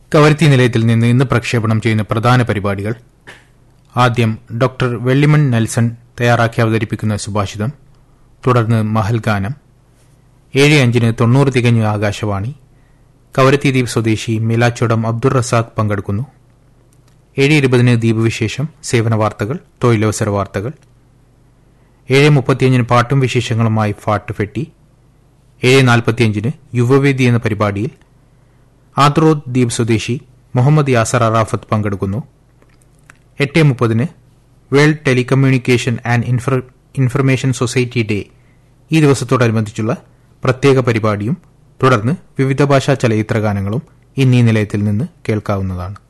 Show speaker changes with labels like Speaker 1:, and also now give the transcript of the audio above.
Speaker 1: കവരത്തി നിലയത്തിൽ നിന്ന് ഇന്ന് പ്രക്ഷേപണം ചെയ്യുന്ന പ്രധാന പരിപാടികൾ ആദ്യം ഡോക്ടർ വെള്ളിമൺ നെൽസൺ തയ്യാറാക്കി അവതരിപ്പിക്കുന്ന സുഭാഷിതം തുടർന്ന് മഹൽഗാനം ഏഴ് അഞ്ചിന് തൊണ്ണൂറ് തികഞ്ഞ ആകാശവാണി കവരത്തി ദ്വീപ് സ്വദേശി മിലാച്ചോടം അബ്ദുൾ റസാഖ് പങ്കെടുക്കുന്നു ഏഴ് ഇരുപതിന് ദ്വീപ് സേവന വാർത്തകൾ തൊഴിലവസര വാർത്തകൾ ഏഴ് മുപ്പത്തിയഞ്ചിന് പാട്ടും വിശേഷങ്ങളുമായി ഫാട്ട് ഫെട്ടി ഏഴ് നാൽപ്പത്തിയഞ്ചിന് യുവവേദി എന്ന പരിപാടിയിൽ ആദ്രോദ് ദ്വീപ് സ്വദേശി മുഹമ്മദ് യാസർ അറാഫത്ത് പങ്കെടുക്കുന്നു എട്ട് മുപ്പതിന് world telecommunication and information society day ഈ ദിവസത്തോടനുബന്ധിച്ചുള്ള പ്രത്യേക പരിപാടിയും തുടർന്ന് വിവിധ ഭാഷാ ചലച്ചിത്ര ഗാനങ്ങളും ഇന്നീ നിലയത്തിൽ നിന്ന് കേൾക്കാവുന്നതാണ്